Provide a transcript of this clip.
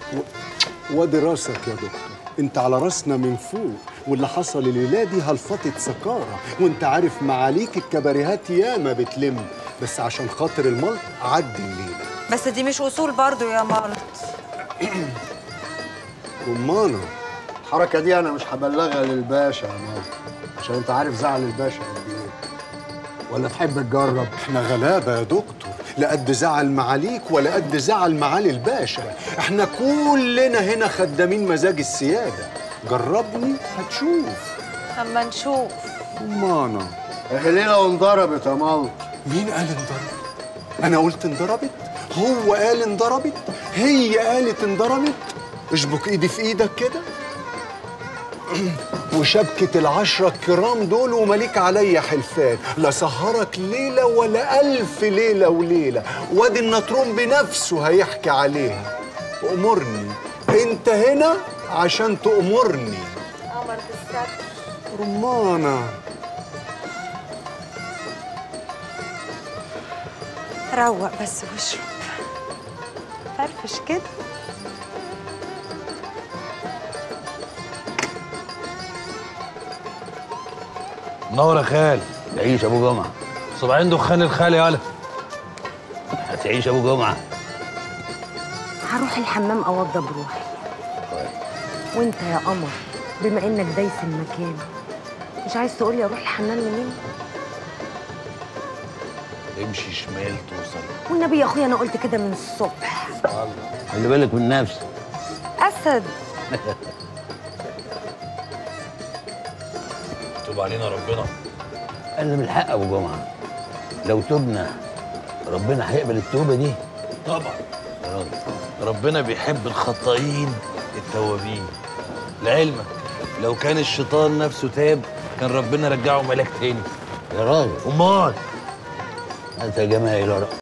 وادي راسك يا دكتور انت على راسنا من فوق واللي حصل الليله دي هلفطه سكاره وانت عارف معاليك الكباريهات ياما بتلم بس عشان خاطر الملط عدي الليله بس دي مش اصول برضو يا مالط رمانه الحركه دي انا مش هبلغها للباشا يا مال عشان انت عارف زعل الباشا قد ايه ولا تحب تجرب احنا غلابه يا دكتور لا قد زعل معاليك ولا قد زعل معالي الباشا احنا كلنا هنا خدامين مزاج السياده جربني هتشوف اما نشوف رمانه اهي ليله وانضربت يا مال مين قال انضربت؟ أنا قلت انضربت؟ هو قال انضربت؟ هي قالت انضربت؟ اشبك ايدي في ايدك كده وشبكة العشرة الكرام دول ومليك عليا حلفان لا سهرك ليلة ولا ألف ليلة وليلة وادي النطرون بنفسه هيحكي عليها أمرني أنت هنا عشان تأمرني قمر بالستر رمانة روق بس واشرب فرفش كده نور يا خال تعيش ابو جمعه صباعين دخان الخال يالا هتعيش ابو جمعه هروح الحمام اوضب روحي وانت يا قمر بما انك دايس المكان مش عايز تقولي اروح الحمام منين امشي شمال توصل والنبي يا اخويا انا قلت كده من الصبح خلي بالك من نفسك اسد توب علينا ربنا انا من الحق ابو جمعه لو تبنا ربنا هيقبل التوبه دي طبعا يا راجل ربنا بيحب الخطائين التوابين لعلمك لو كان الشيطان نفسه تاب كان ربنا رجعه ملاك تاني يا راجل امال انت جمايل يا راجل